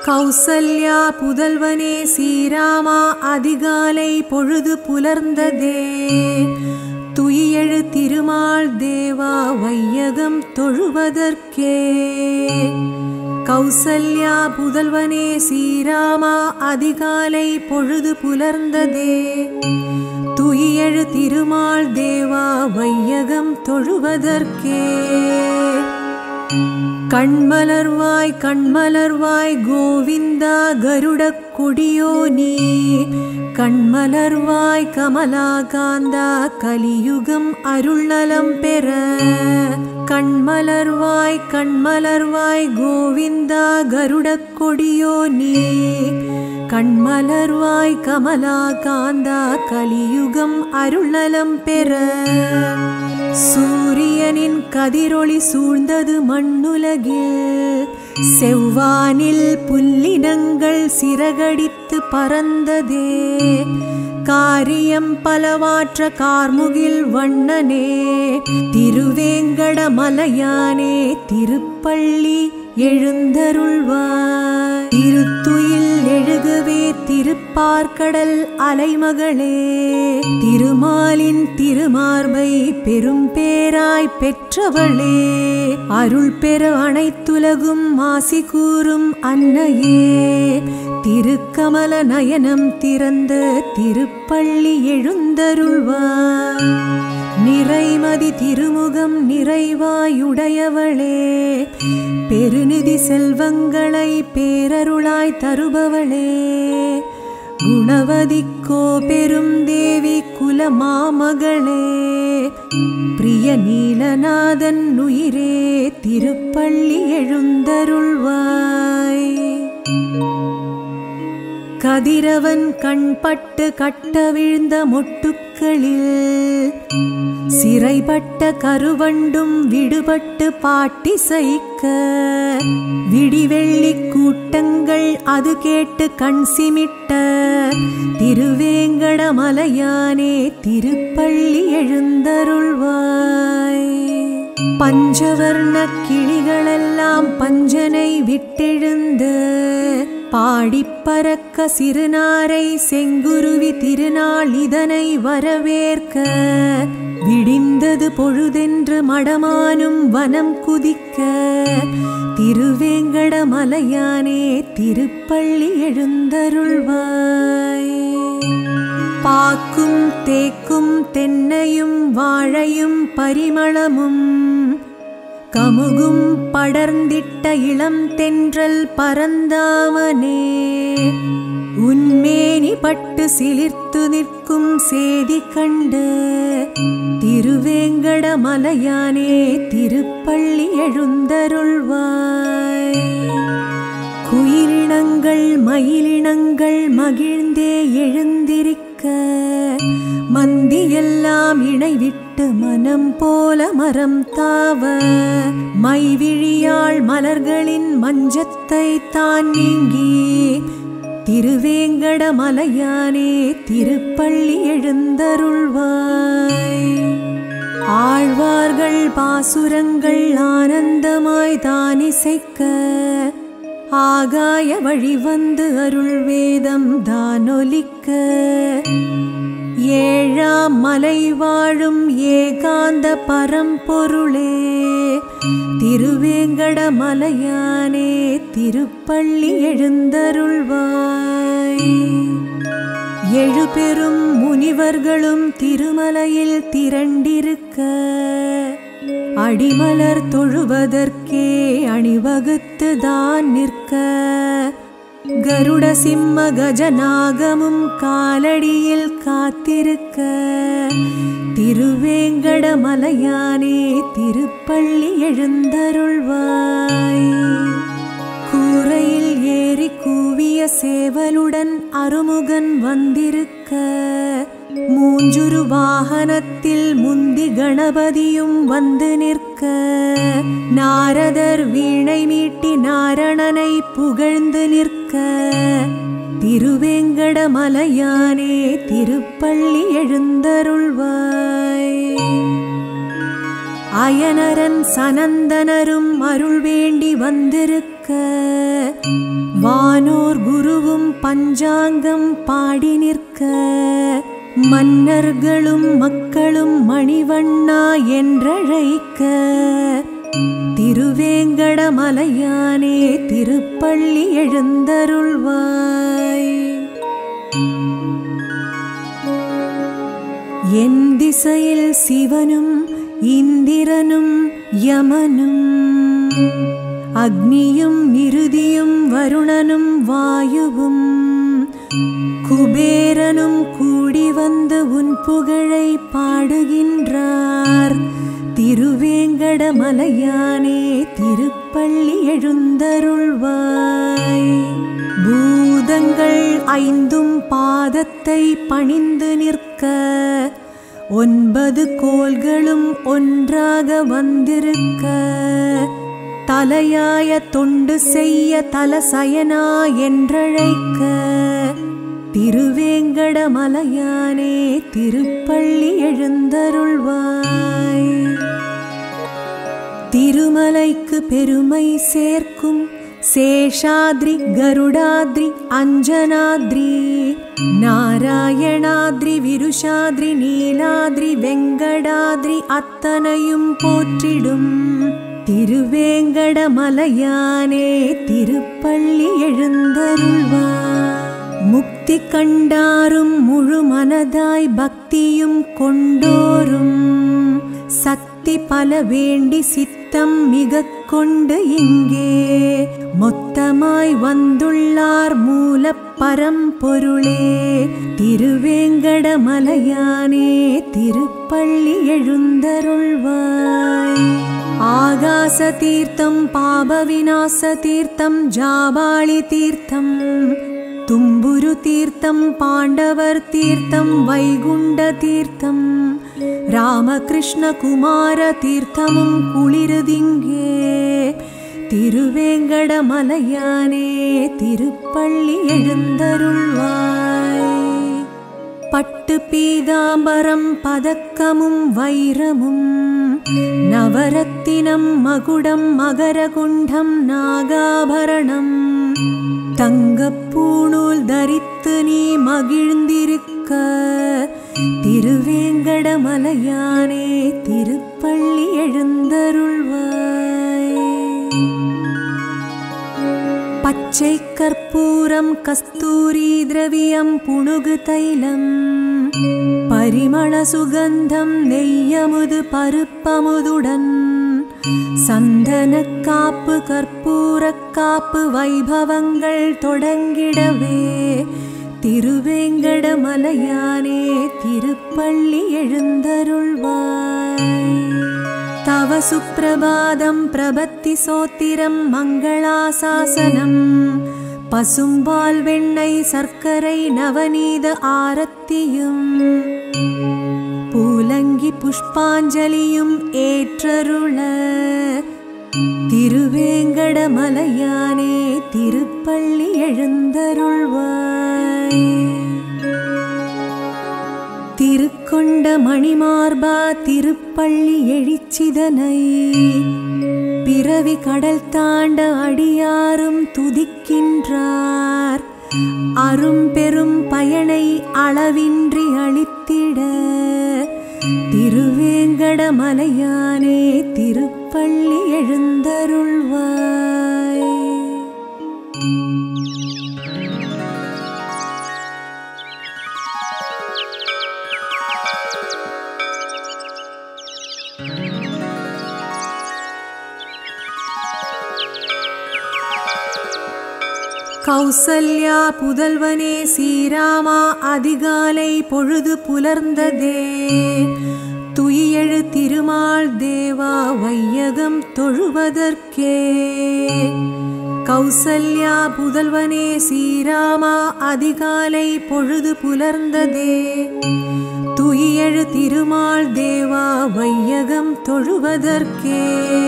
கௌசல்யா புதல்வனே ஸ்ரீராமா அதிகாலை பொழுது புலர்ந்ததே துயியெழு திருமால் தேவா வையகம் தொழுவதற்கே கௌசல்யா புதல்வனே ஸ்ரீராமா அதிகாலை பொழுது புலர்ந்ததே துயியெழு திருமால் தேவா வையகம் தொழுவதற்கே கண்மலர்வாய் கண்மலர்வாய் கோவிந்தா கருடக் கொடியோ நீ கண்மலர்வாய் கமலாகாந்தா கலியுகம் அருள்நலம் பெற கண்மலர்வாய் கண்மலர்வாய் கோவிந்தா கருடக் கொடியோ நீ கண்மலர்வாய் கமலாகாந்தா கலியுகம் அருள்நலம் பெற சூரியனின் கதிரொளி சூழ்ந்தது மண்ணுலகில் செவ்வானில் புல்லினங்கள் சிறகடித்து பறந்ததே காரியம் பலவாற்ற கார்முகில் வண்ணனே திருவேங்கடமலையானே திருப்பள்ளி எழுந்தருள்வாய் திருத்துயில் எழுகவே திருப்பார்க்கடல் அலைமகளே திருமாலின் திருமார்பை பெரும் பேராய் பெற்றவளே அருள் பெற அனைத்துலகும் மாசி கூறும் அன்னையே திருக்கமல நயனம் திறந்த திருப்பள்ளி எழுந்தருள்வாய் நிறைமதி திருமுகம் நிறைவாயுடையவளே பெருநிதி செல்வங்களை பேரருளாய் தருபவளே குணவதிக்கோ பெரும் தேவி குலமாமகளே பிரிய நீலநாதன் உயிரே திருப்பள்ளி எழுந்தருள்வாய் கதிரவன் கண்பட்டு கட்ட விழுந்த மொட்டுக்களில் சிறைப்பட்ட கருவண்டும் விடுபட்டு பாட்டி சைக்க விடிவெள்ளி கூட்டங்கள் அது கேட்டு கண் சிமிட்ட திருவேங்கடமலையானே திருப்பள்ளி எழுந்தருள்வாய் பஞ்சவர்ண கிளிகளெல்லாம் பஞ்சனை விட்டெழுந்து பாடிப் பறக்க சிறுநாரை செங்குருவி திருநாள் இதனை வரவேற்க விடிந்தது பொழுதென்று மடமானும் வனம் குதிக்க திருவேங்கடமலையானே திருப்பள்ளி எழுந்தருள்வாய் பாக்கும் தேக்கும் தென்னையும் வாழையும் பரிமளமும் கமுகும் படர்ந்திட்ட இளம் தென்றல் பரந்தாமனே உன்மேனி பட்டு சிலிர்த்து நிற்கும் சேதி கண்டு திருவேங்கடமலையானே திருப்பள்ளி எழுந்தருள்வாய் குயிலினங்கள் மயிலினங்கள் மகிழ்ந்தே எழுந்திருக்க மந்தியெல்லாம் இணைவிட்டு மனம் போல மரம் தாவ மைவிழியாள் மலர்களின் மஞ்சத்தை தான் நீங்கி திருவேங்கடமலையானே திருப்பள்ளி எழுந்தருள்வாய் ஆழ்வார்கள் பாசுரங்கள் ஆனந்தமாய் தானிசைக்க ஆகாய வழி வந்து அருள் வேதம் தானொலிக்க ஏழாம் மலை வாழும் ஏகாந்த பரம்பொருளே திருவேங்கடமலையானே திருப்பள்ளி எழுந்தருள்வாய் எழுபெரும் முனிவர்களும் திருமலையில் திரண்டிருக்க அடிமலர் தொழுவதற்கே அணிவகுத்து தான் நிற்க கருட சிம்ம கஜநாகமும் காலடியில் காத்திருக்க திருவேங்கடமலையானே திருப்பள்ளி எழுந்தருள்வாய் கூரையில் ஏறி கூவிய சேவலுடன் அருமுகன் வந்திருக்க மூஞ்சுரு வாகனத்தில் முந்தி கணபதியும் வந்து நிற்க நாரதர் வீணை மீட்டி நாரணனை புகழ்ந்து நிற்க திருவேங்கடமலையானே திருப்பள்ளி எழுந்தருள்வாய் அயனரன் சனந்தனரும் அருள் வேண்டி வந்திருக்க வானோர் குருவும் பஞ்சாங்கம் பாடி நிற்க மன்னர்களும் மக்களும் மணிவண்ணா என்றழைக்க திருவேங்கடமலையானே திருப்பள்ளி எழுந்தருள்வாய் என் திசையில் சிவனும் இந்திரனும் யமனும் அக்னியும் நிருதியும் வருணனும் வாயுவும் குபேரனும் கூடி வந்து உன் புகழை பாடுகின்றார் திருவேங்கடமலையானே திருப்பள்ளி எழுந்தருள்வாய் பூதங்கள் ஐந்தும் பாதத்தை பணிந்து நிற்க ஒன்பது கோள்களும் ஒன்றாக வந்திருக்க தலையாய தொண்டு செய்ய தலசயனா என்றழைக்க திருவேங்கடமலையானே திருப்பள்ளி எழுந்தருள்வாய் திருமலைக்கு பெருமை சேர்க்கும் சேஷாத்ரி கருடாத்ரி அஞ்சனாத்ரி நாராயணாத்ரி விருஷாத்ரி நீலாத்ரி வெங்கடாத்ரி அத்தனையும் போற்றிடும் திருவேங்கடமலையானே திருப்பள்ளி எழுந்தருள்வார் முக்தி கண்டாரும் முழு மனதாய் பக்தியும் கொண்டோரும் சக்தி பல வேண்டி சித்தம் மிக கொண்டு இங்கே மொத்தமாய் வந்துள்ளார் மூல பரம்பொருளே திருவேங்கடமலையானே திருப்பள்ளி எழுந்தருள்வாய் ஆகாச தீர்த்தம் பாப விநாச தீர்த்தம் ஜாபாளி தீர்த்தம் தும்புரு தீர்த்தம் பாண்டவர் தீர்த்தம் வைகுண்ட தீர்த்தம் ராமகிருஷ்ண குமார தீர்த்தமும் குளிருதிங்கே திருவேங்கடமலையானே திருப்பள்ளி எழுந்தருள்வாய் பட்டு பீதாம்பரம் பதக்கமும் வைரமும் நவரத்தினம் மகுடம் மகரகுண்டம் நாகாபரணம் தங்கப்பூணூல் தரித்து நீ மகிழ்ந்திருக்க திருவேங்கடமலையானே திருப்பள்ளி எழுந்தருள்வாய் பச்சை கற்பூரம் கஸ்தூரி திரவியம் புணுகு தைலம் பரிமள சுகந்தம் நெய்யமுது பருப்பமுதுடன் சந்தன காப்பு கற்பூர காப்பு வைபவங்கள் தொடங்கிடவே திருவேங்கடமலையானே திருப்பள்ளி எழுந்தருள்வாய் தவ சுப்பிரபாதம் பிரபத்தி சோத்திரம் மங்களாசாசனம் பசும்பால் வெண்ணெய் சர்க்கரை நவநீத ஆரத்தியும் பூலங்கி புஷ்பாஞ்சலியும் ஏற்றருள திருவேங்கடமலையானே திருப்பள்ளி எழுந்தருள்வாய் திருக்கொண்ட மணிமார்பா திருப்பள்ளி எழிச்சிதனை பிறவி கடல் தாண்ட அடியாரும் துதிக்கின்றார் அரும் பெரும் பயனை அளவின்றி அளித்திட திருவேங்கடமலையானே திருப்பள்ளி எழுந்தருள்வாய் கௌசல்யா புதல்வனே ஸ்ரீராமா அதிகாலை பொழுது புலர்ந்ததே துயியெழு திருமால் தேவா வையகம் தொழுவதற்கே கௌசல்யா புதல்வனே ஸ்ரீராமா அதிகாலை பொழுது புலர்ந்ததே துயியெழு திருமால் தேவா வையகம் தொழுவதற்கே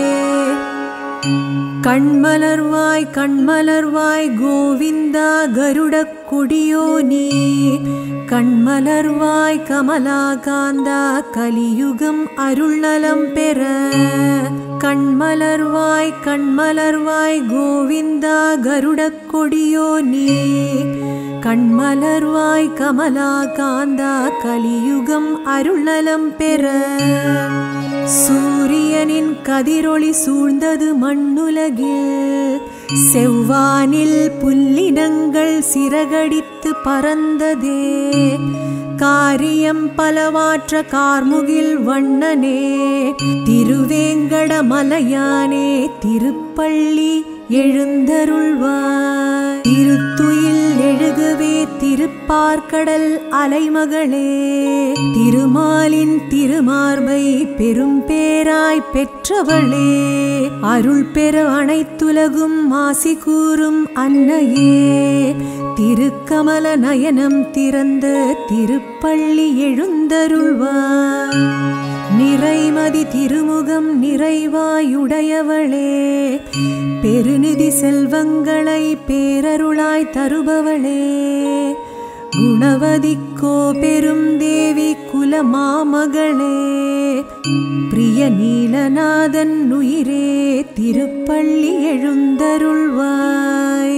கண்மலர்வாய் கண்மலர்வாய் கோவிந்தா கருடக் கொடியோ நீ கண்மலர்வாய் கமலாகாந்தா கலியுகம் அருள்நலம் பெற கண்மலர்வாய் கண்மலர்வாய் கோவிந்தா கருடக் கொடியோ நீ கண்மலர்வாய் கமலா காந்தா கலியுகம் அருள்நலம் பெற சூரியனின் கதிரொளி சூழ்ந்தது மண்ணுலகில் செவ்வானில் புல்லினங்கள் சிறகடித்து பறந்ததே காரியம் பலவாற்ற கார்முகில் வண்ணனே திருவேங்கடமலையானே திருப்பள்ளி எழுந்தருள்வாய் திருத்துயில் எழுகவே திருப்பார்க்கடல் அலைமகளே திருமாலின் திருமார்பை பெரும் பேராய் பெற்றவளே அருள் பெற அனைத்துலகும் மாசி கூறும் அன்னையே திருக்கமல நயனம் திறந்த திருப்பள்ளி எழுந்தருள்வாய் நிறைமதி திருமுகம் நிறைவாயுடையவளே பெருநிதி செல்வங்களை பேரருளாய் தருபவளே குணவதிக்கோ பெரும் தேவி குலமாமகளே பிரிய நீலநாதன் உயிரே திருப்பள்ளி எழுந்தருள்வாய்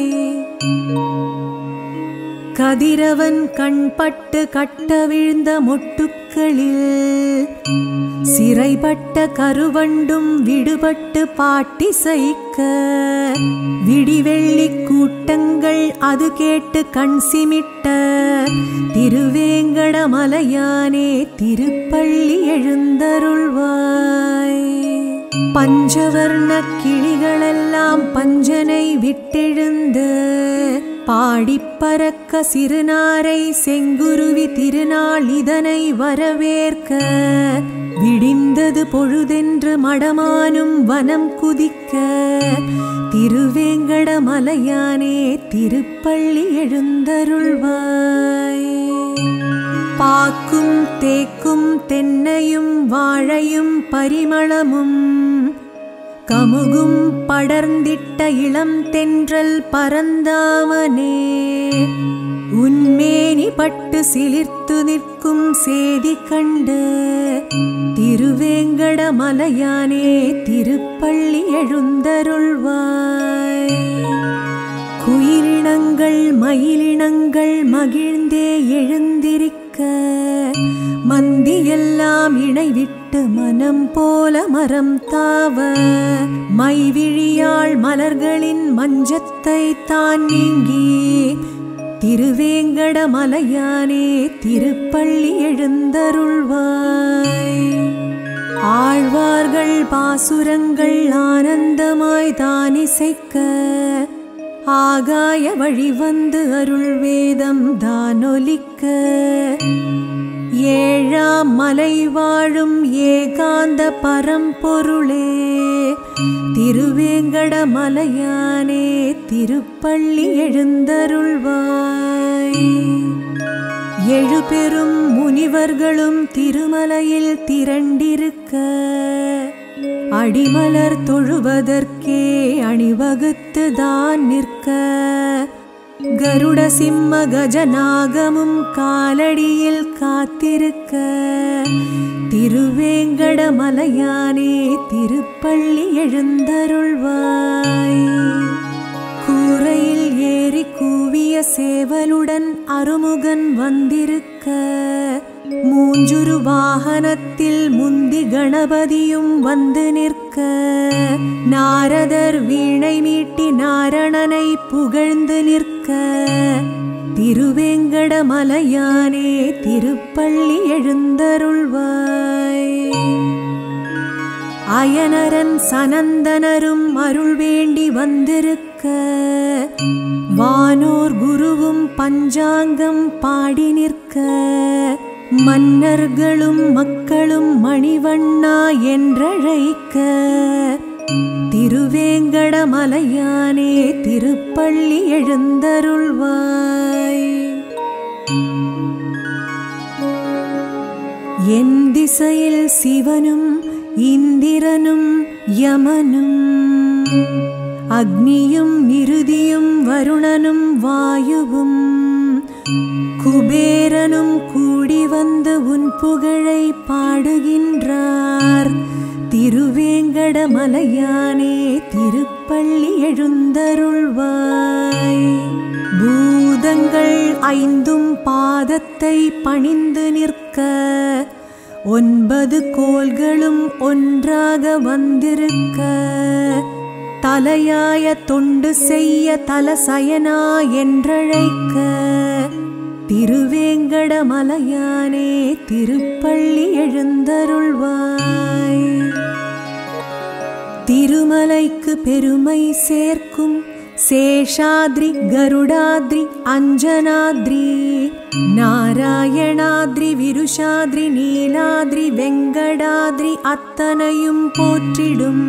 கதிரவன் கண்பட்டு கட்ட விழுந்த மொட்டுக்களில் சிறைப்பட்ட கருவண்டும் விடுபட்டு பாட்டிசைக்க விடிவெள்ளி கூட்டங்கள் அது கேட்டு கண் சிமிட்ட திருவேங்கடமலையானே திருப்பள்ளி எழுந்தருள்வாய் பஞ்சவர்ண கிளிகளெல்லாம் பஞ்சனை விட்டெழுந்து பாடிப் பறக்க சிறுநாரை செங்குருவி திருநாள் இதனை வரவேற்க விடிந்தது பொழுதென்று மடமானும் வனம் குதிக்க திருவேங்கடமலையானே திருப்பள்ளி எழுந்தருள்வாய் பாக்கும் தேக்கும் தென்னையும் வாழையும் பரிமளமும் கமுகும் படர்ந்திட்ட இளம் தென்றல் பரந்தாமனே உன்மேனி பட்டு சிலிர்த்து நிற்கும் சேதி கண்டு திருவேங்கடமலையானே திருப்பள்ளி எழுந்தருள்வாய் குயிலினங்கள் மயிலினங்கள் மகிழ்ந்தே எழுந்திருக்க மந்தியெல்லாம் இணைவிட்டு மனம் போல மரம் தாவ மைவிழியாள் மலர்களின் மஞ்சத்தை தான் நீங்கி திருவேங்கடமலையானே திருப்பள்ளி எழுந்தருள்வாய் ஆழ்வார்கள் பாசுரங்கள் ஆனந்தமாய் தானிசைக்க ஆகாய வழி வந்து அருள் வேதம் தானொலிக்க ஏழாம் மலை வாழும் ஏகாந்த பரம்பொருளே திருவேங்கடமலையானே திருப்பள்ளி எழுந்தருள்வாய் எழுபெரும் முனிவர்களும் திருமலையில் திரண்டிருக்க அடிமலர் தொழுவதற்கே அணிவகுத்து தான் நிற்க கருட சிம்ம கஜநாகமும் காலடியில் காத்திருக்க திருவேங்கடமலையானே திருப்பள்ளி எழுந்தருள்வாய் கூரையில் ஏறி கூவிய சேவலுடன் அருமுகன் வந்திருக்க மூஞ்சுரு வாகனத்தில் முந்தி கணபதியும் வந்து நிற்க நாரதர் வீணை மீட்டி நாரணனை புகழ்ந்து நிற்க திருவேங்கடமலையானே திருப்பள்ளி எழுந்தருள்வாய் அயனரன் சனந்தனரும் அருள் வேண்டி வந்திருக்க வானோர் குருவும் பஞ்சாங்கம் பாடி நிற்க மன்னர்களும் மக்களும் மணிவண்ணா என்றழைக்க திருவேங்கடமலையானே திருப்பள்ளி எழுந்தருள்வாய் என் திசையில் சிவனும் இந்திரனும் யமனும் அக்னியும் நிருதியும் வருணனும் வாயுவும் குபேரனும் கூடி வந்து உன் புகழை பாடுகின்றார் திருவேங்கடமலையானே திருவேங்கடமலையானே திருப்பள்ளி எழுந்தருள்வாய் பூதங்கள் ஐந்தும் பாதத்தை பணிந்து நிற்க ஒன்பது கோள்களும் ஒன்றாக வந்திருக்க தலையாய தொண்டு செய்ய தலசயனா என்றழைக்க திருவேங்கடமலையானே திருப்பள்ளி எழுந்தருள்வாய் திருமலைக்கு பெருமை சேர்க்கும் சேஷாத்ரி கருடாத்ரி அஞ்சனாத்ரி நாராயணாத்ரி விருஷாத்ரி நீலாத்ரி வெங்கடாத்ரி அத்தனையும் போற்றிடும்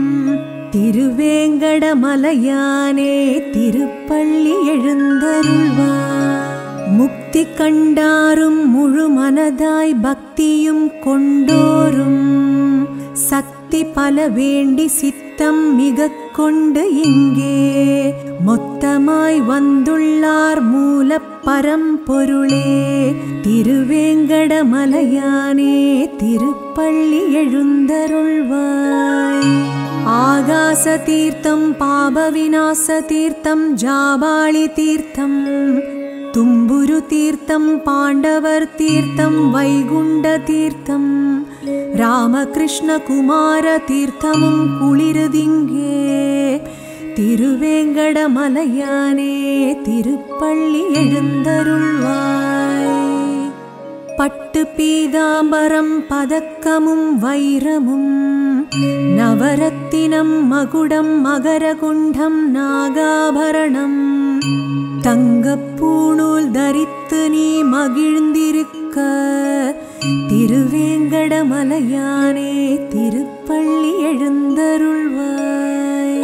திருவேங்கடமலையானே திருப்பள்ளி எழுந்தருள்வார் முக்தி கண்டாரும் முழு மனதாய் பக்தியும் கொண்டோரும் சக்தி பல வேண்டி சித்தம் மிக கொண்டு இங்கே மொத்தமாய் வந்துள்ளார் மூல பரம்பொருளே திருவேங்கடமலையானே திருப்பள்ளி எழுந்தருள்வாய் ஆகாச தீர்த்தம் பாப விநாச தீர்த்தம் ஜாபாளி தீர்த்தம் தும்புரு தீர்த்தம் பாண்டவர் தீர்த்தம் வைகுண்ட தீர்த்தம் ராமகிருஷ்ண குமார தீர்த்தமும் குளிருதிங்கே திருவேங்கடமலையானே திருப்பள்ளி எழுந்தருள்வாய் பட்டு பீதாம்பரம் பதக்கமும் வைரமும் நவரத்தினம் மகுடம் மகரகுண்டம் நாகாபரணம் தங்கப்பூணூல் தரித்து நீ மகிழ்ந்திருக்க திருவேங்கடமலையானே திருப்பள்ளி எழுந்தருள்வாய்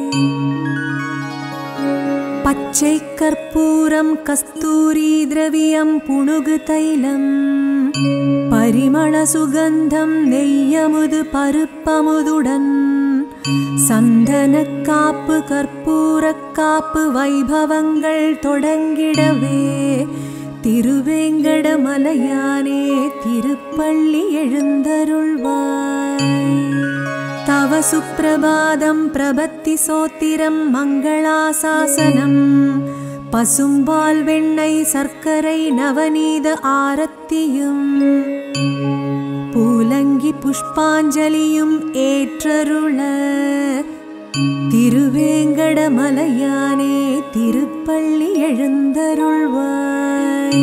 பச்சை கற்பூரம் கஸ்தூரி திரவியம் புணுகு தைலம் பரிமள சுகந்தம் நெய்யமுது பருப்பமுதுடன் சந்தன காப்பு கற்பூர காப்பு வைபவங்கள் தொடங்கிடவே திருவேங்கடமலையானே திருப்பள்ளி எழுந்தருள்வாய் தவ சுப்பிரபாதம் பிரபத்தி சோத்திரம் மங்களாசாசனம் பசும்பால் வெண்ணெய் சர்க்கரை நவநீத ஆரத்தியும் பூலங்கி புஷ்பாஞ்சலியும் ஏற்றருள திருவேங்கடமலையானே திருப்பள்ளி எழுந்தருள்வாய்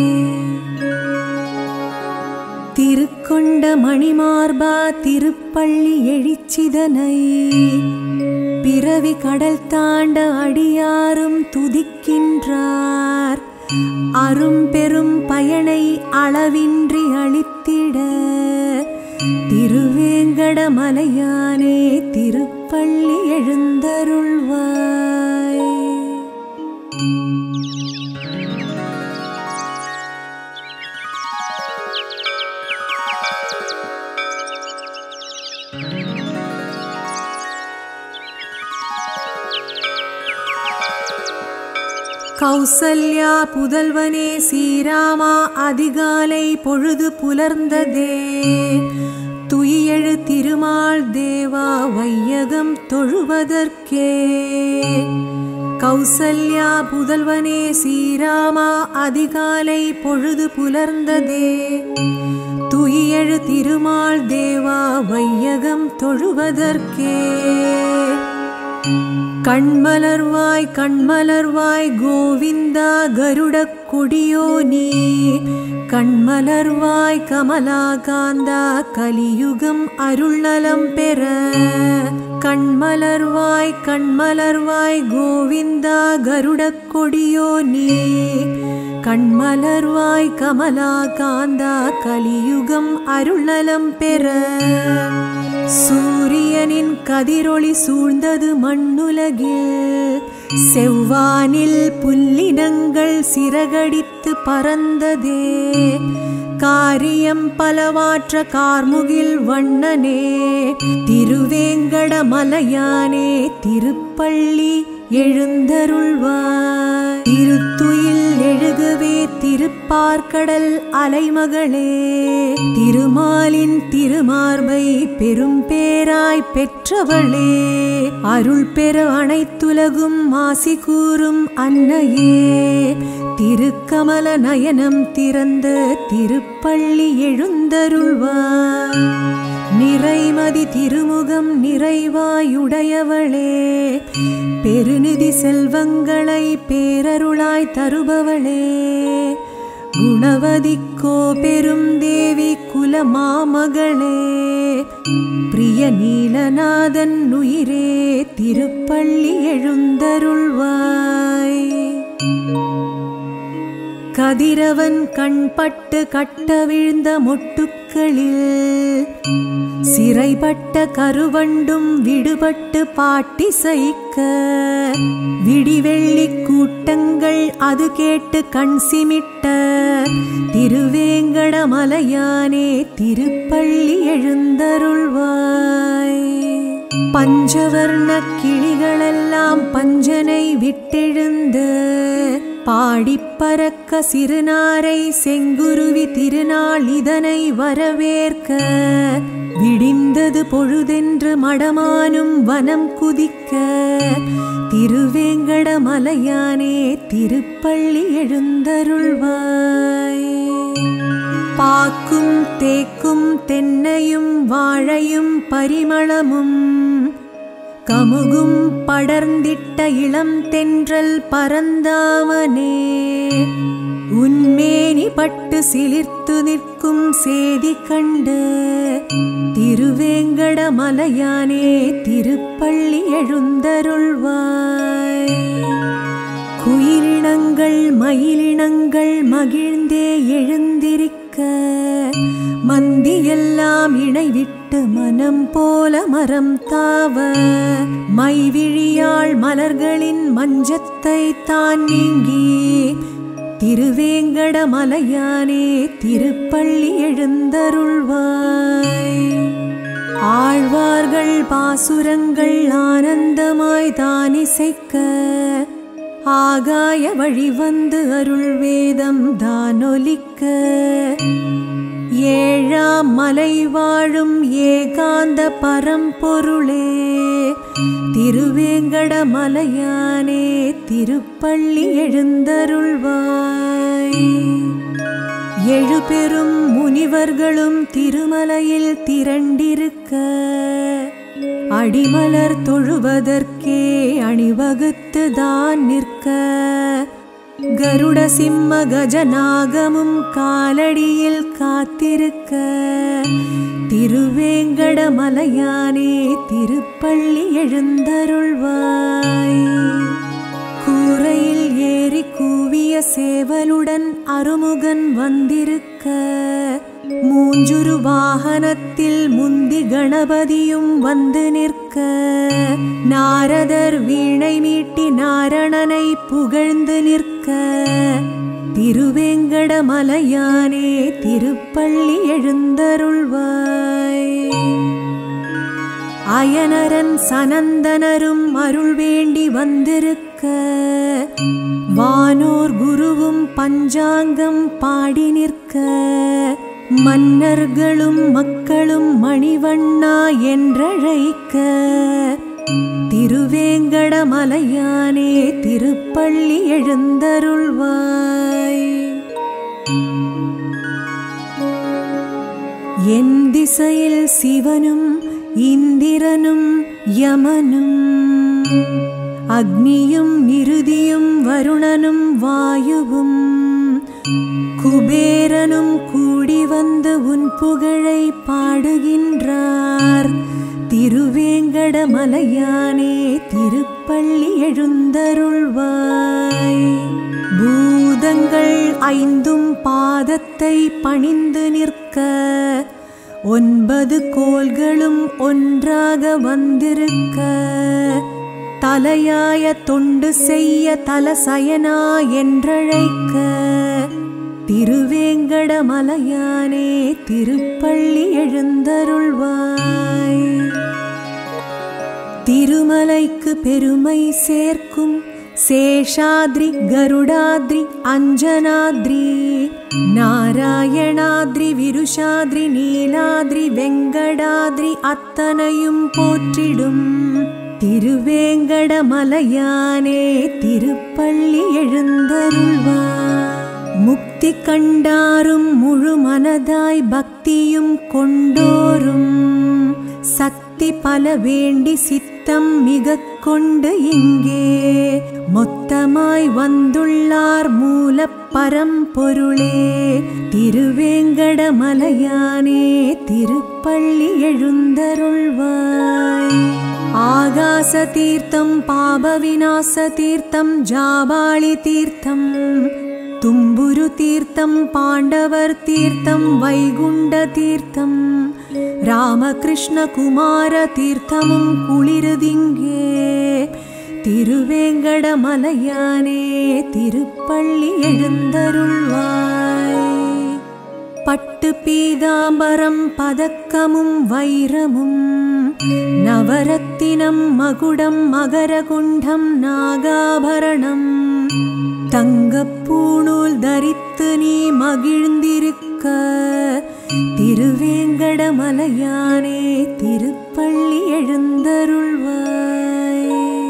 திருக்கொண்ட மணிமார்பா திருப்பள்ளி எழிச்சிதனை பிறவி கடல் தாண்ட அடியாரும் துதிக்கின்றார் அரும் பெரும் பயனை அளவின்றி அளித்திட திருவேங்கடமலையானே திருப்பள்ளி எழுந்தருள்வாய் கௌசல்யா புதல்வனே சீராமா அதிகாலை பொழுது புலர்ந்ததே துயியெழு திருமால் தேவா வையகம் தொழுவதற்கே கௌசல்யா புதல்வனே சீராமா அதிகாலை பொழுது புலர்ந்ததே துயியெழு திருமால் தேவா வையகம் தொழுவதற்கே கண்மலர்வாய் கண்மலர்வாய் கோவிந்தா கருடக் கொடியோ நீ கண்மலர்வாய் கமலாகாந்தா கலியுகம் அருள்நலம் பெற கண்மலர்வாய் கண்மலர்வாய் கோவிந்தா கருடக் கொடியோ நீ கண்மலர்வாய் கமலாகாந்தா கலியுகம் அருள்நலம் பெற சூரியனின் கதிரொளி சூழ்ந்தது மண்ணுலகில் செவ்வானில் புல்லினங்கள் சிறகடித்து பறந்ததே காரியம் பலவாற்ற கார்முகில் வண்ணனே திருவேங்கடமலையானே திருப்பள்ளி எழுந்தருள்வாய் திருத்துயில் எழு தழுகவே திருப்பார்க்கடல் அலைமகளே திருமாலின் திருமார்பை பெரும் பேராய் பெற்றவளே அருள் பெற அனைத்துலகும் ஆசி கூறும் அன்னையே திருக்கமல நயனம் திறந்த திருப்பள்ளி எழுந்தருள்வார் நிறைமதி திருமுகம் நிறைவாயுடையவளே பெருநிதி செல்வங்களை பேரருளாய் தருபவளே குணவதிக்கோ பெரும் தேவி குலமாமகளே பிரிய நீலநாதன் உயிரே திருப்பள்ளி எழுந்தருள்வாய் கதிரவன் கண்பட்டு கட்ட விழுந்த மொட்டுக்களில் சிறைப்பட்ட கருவண்டும் விடுபட்டு பாட்டி சைக்க விடிவெள்ளி கூட்டங்கள் அது கேட்டு கண் சிமிட்ட திருவேங்கடமலையானே திருப்பள்ளி எழுந்தருள்வாய் பஞ்சவர்ண கிளிகளெல்லாம் பஞ்சனை விட்டெழுந்து பாடிப்பறக்க சிறுநாரை செங்குருவி திருநாள் இதனை வரவேற்க விடிந்தது பொழுதென்று மடமானும் வனம் குதிக்க திருவேங்கடமலையானே திருப்பள்ளி எழுந்தருள்வாய் பாக்கும் தேக்கும் தென்னையும் வாழையும் பரிமளமும் கமுகும் படர்ந்திட்ட இளம் தென்றல் பரந்தாமனே உன்மேனி பட்டு சிலிர்த்து நிற்கும் சேதி கண்டு திருவேங்கடமலையானே திருப்பள்ளி எழுந்தருள்வாய் குயிலினங்கள் மயிலினங்கள் மகிழ்ந்தே எழுந்திருக்க மந்தியெல்லாம் இணைவிட்டு மனம் போல மரம் தாவ மைவிழியாள் மலர்களின் மஞ்சத்தை தான் நீங்கி திருவேங்கடமலையானே திருப்பள்ளி எழுந்தருள்வாய் ஆழ்வார்கள் பாசுரங்கள் ஆனந்தமாய் தானிசைக்க ஆகாய வழி வந்து அருள் வேதம் தானொலிக்க ஏழாம் மலை வாழும் ஏகாந்த பரம்பொருளே திருவேங்கடமலையானே திருப்பள்ளி எழுந்தருள்வாய் எழுபெரும் முனிவர்களும் திருமலையில் திரண்டிருக்க அடிமலர் தொழுவதற்கே அணிவகுத்து தான் நிற்க கருட சிம்ம கஜநாகமும் காலடியில் காத்திருக்க திருவேங்கடமலையானே திருப்பள்ளி எழுந்தருள்வாய் கூரையில் ஏறி கூவிய சேவலுடன் அருமுகன் வந்திருக்க மூஞ்சுரு வாகனத்தில் முந்தி கணபதியும் வந்து நிற்க நாரதர் வீணை மீட்டி நாரணனை புகழ்ந்து நிற்க திருவேங்கடமலையானே திருப்பள்ளி எழுந்தருள்வாய் அயனரன் சனந்தனரும் அருள் வேண்டி வந்திருக்க வானோர் குருவும் பஞ்சாங்கம் பாடி நிற்க மன்னர்களும் மக்களும் மணிவண்ணா என்றழைக்க திருவேங்கடமலையானே திருப்பள்ளி எழுந்தருள்வாய் என் திசையில் சிவனும் இந்திரனும் யமனும் அக்னியும் நிருதியும் வருணனும் வாயுவும் குபேரனும் கூடி வந்து உன் புகழை பாடுகின்றார் திருவேங்கடமலையானே திருப்பள்ளி எழுந்தருள்வாய் பூதங்கள் ஐந்தும் பாதத்தை பணிந்து நிற்க ஒன்பது கோள்களும் ஒன்றாக வந்திருக்க தலையாய தொண்டு செய்ய தலசயனா என்றழைக்க திருவேங்கடமலையானே திருப்பள்ளி எழுந்தருள்வாய் திருமலைக்கு பெருமை சேர்க்கும் சேஷாத்ரி கருடாத்ரி அஞ்சனாத்ரி நாராயணாத்ரி விருஷாத்ரி நீலாத்ரி வெங்கடாத்ரி அத்தனையும் போற்றிடும் திருவேங்கடமலையானே திருப்பள்ளி எழுந்தருள்வார் முக்தி கண்டாரும் முழு மனதாய் பக்தியும் கொண்டோரும் சக்தி பல வேண்டி சித்தம் மிக கொண்டு இங்கே மொத்தமாய் வந்துள்ளார் மூல பரம்பொருளே திருவேங்கடமலையானே திருப்பள்ளி எழுந்தருள்வாய் ஆகாச தீர்த்தம் பாப விநாச தீர்த்தம் ஜாபாளி தீர்த்தம் தும்புரு தீர்த்தம் பாண்டவர் தீர்த்தம் வைகுண்ட தீர்த்தம் ராமகிருஷ்ண குமார தீர்த்தமும் குளிருதிங்கே திருவேங்கடமலையானே திருப்பள்ளி எழுந்தருள்வாய் பட்டு பீதாம்பரம் பதக்கமும் வைரமும் நவரத்தினம் மகுடம் மகரகுண்டம் நாகாபரணம் தங்கப்பூணூல் தரித்து நீ மகிழ்ந்திருக்க திருவேங்கடமலையானே திருப்பள்ளி எழுந்தருள்வாய்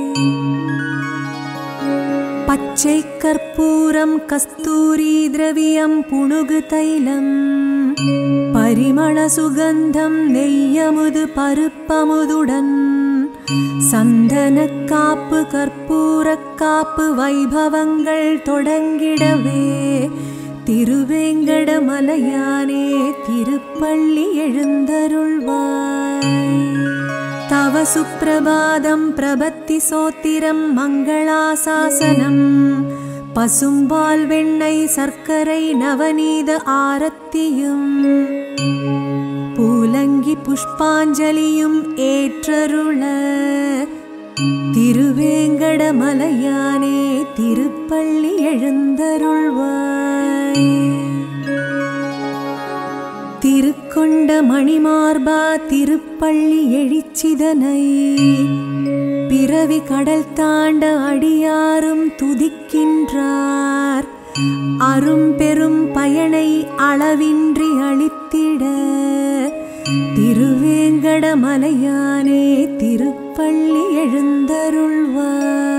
பச்சை கற்பூரம் கஸ்தூரி திரவியம் புணுகு தைலம் பரிமள சுகந்தம் நெய்யமுது பருப்பமுதுடன் சந்தன காப்பு கற்பூர காப்பு வைபவங்கள் தொடங்கிடவே திருவேங்கடமலையானே திருப்பள்ளி எழுந்தருள்வாய் தவ சுப்பிரபாதம் பிரபத்தி சோத்திரம் மங்களாசாசனம் பசும்பால் வெண்ணெய் சர்க்கரை நவநீத ஆரத்தியும் பூலங்கி புஷ்பாஞ்சலியும் ஏற்றருள திருவேங்கடமலையானே திருப்பள்ளி எழுந்தருள்வாய் திருக்கொண்ட மணிமார்பா திருப்பள்ளி எழிச்சிதனை பிறவி கடல் தாண்ட அடியாரும் துதிக்கின்றார் அரும் பெரும் பயனை அளவின்றி அளித்திட திருவேங்கடமலையானே திருப்பள்ளி எழுந்தருள்வார்